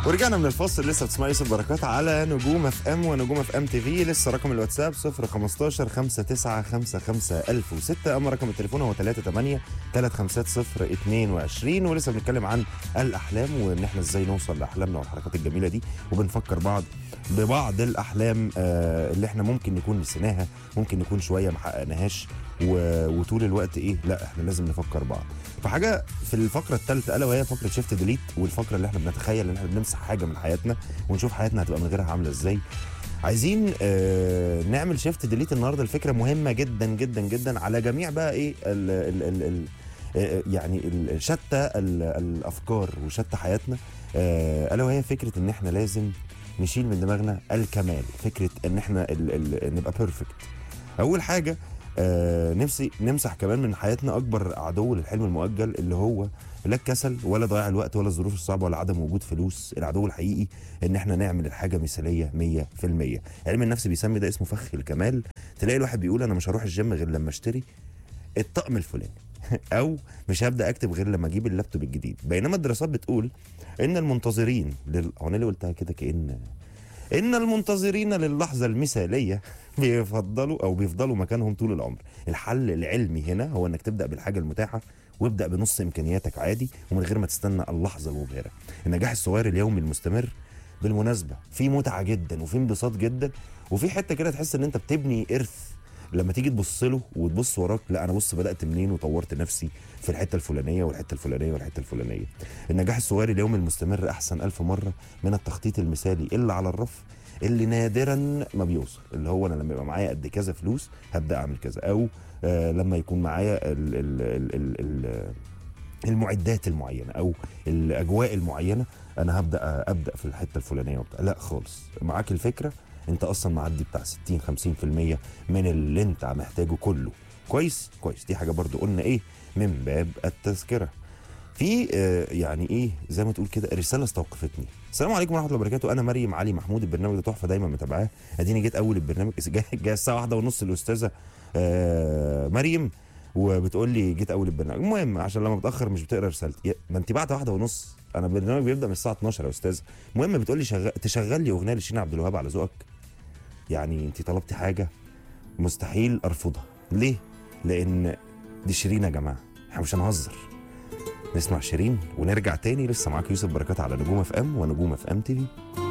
ورجعنا من الفاصل لسه بتسمعوا يوسف بركات على نجوم اف ام ونجوم اف ام تي في لسه رقم الواتساب 015 5955 1006 اما رقم التليفون هو 38 350 22 ولسه بنتكلم عن الاحلام وان احنا ازاي نوصل لاحلامنا والحركات الجميله دي وبنفكر بعض ببعض الاحلام آه، اللي احنا ممكن نكون نسيناها ممكن نكون شويه ما حققناهاش و- وطول الوقت ايه لا احنا لازم نفكر بعض فحاجه في الفقره الثالثه الا وهي فقره شيفت ديليت والفقره اللي احنا بنتخيل ان احنا بنمسح حاجه من حياتنا ونشوف حياتنا هتبقى من غيرها عامله ازاي عايزين آه نعمل شيفت ديليت النهارده الفكره مهمه جدا جدا جدا على جميع بقى ايه ال ال ال ال آه، يعني ال- شتى ال- الافكار وشتى حياتنا آه، الا وهي فكره ان احنا لازم نشيل من دماغنا الكمال فكره ان احنا ال ال نبقى بيرفكت اول حاجه آه نفسي نمسح كمان من حياتنا اكبر عدو للحلم المؤجل اللي هو لا الكسل ولا ضياع الوقت ولا الظروف الصعبه ولا عدم وجود فلوس العدو الحقيقي ان احنا نعمل الحاجه مثاليه 100% علم النفس بيسمي ده اسمه فخ الكمال تلاقي الواحد بيقول انا مش هروح الجيم غير لما اشتري الطقم الفلاني او مش هبدا اكتب غير لما اجيب اللابتوب الجديد بينما الدراسات بتقول ان المنتظرين لل... هو انا اللي قلتها كده كان ان المنتظرين للحظه المثاليه بيفضلوا او بيفضلوا مكانهم طول العمر الحل العلمي هنا هو انك تبدا بالحاجه المتاحه وابدا بنص امكانياتك عادي ومن غير ما تستنى اللحظه المبهره النجاح الصغير اليومي المستمر بالمناسبه في متعه جدا وفي انبساط جدا وفي حته كده تحس ان انت بتبني ارث لما تيجي تبص له وتبص وراك لا انا بص بدات منين وطورت نفسي في الحته الفلانيه والحته الفلانيه والحته الفلانيه النجاح الصغير اليومي المستمر احسن ألف مره من التخطيط المثالي اللي على الرف اللي نادرا ما بيوصل اللي هو انا لما يبقى معايا قد كذا فلوس هبدا اعمل كذا او آه لما يكون معايا ال ال ال ال ال المعدات المعينه او الاجواء المعينه انا هبدا ابدا في الحته الفلانيه وبتاع لا خالص معاك الفكره انت اصلا معدي بتاع 60 50% من اللي انت محتاجه كله كويس كويس دي حاجه برضو قلنا ايه من باب التذكره في آه، يعني ايه زي ما تقول كده رساله استوقفتني السلام عليكم ورحمه الله وبركاته انا مريم علي محمود البرنامج ده تحفه دايما متابعاه اديني جيت اول البرنامج جاي جاي الساعه واحدة ونص الاستاذه آه، مريم وبتقول لي جيت اول البرنامج المهم عشان لما بتاخر مش بتقرا رسالتي يا- ما انت بعد واحدة ونص انا البرنامج بيبدا من الساعه 12 يا استاذ المهم بتقول لي شغل... تشغل لي اغنيه لشيرين عبد الوهاب على ذوقك يعني انت طلبتي حاجه مستحيل ارفضها ليه لان دي شيرين يا جماعه احنا مش هنهزر نسمع شيرين ونرجع تاني لسه معاك يوسف بركات على نجوم اف ام ونجوم اف ام تي في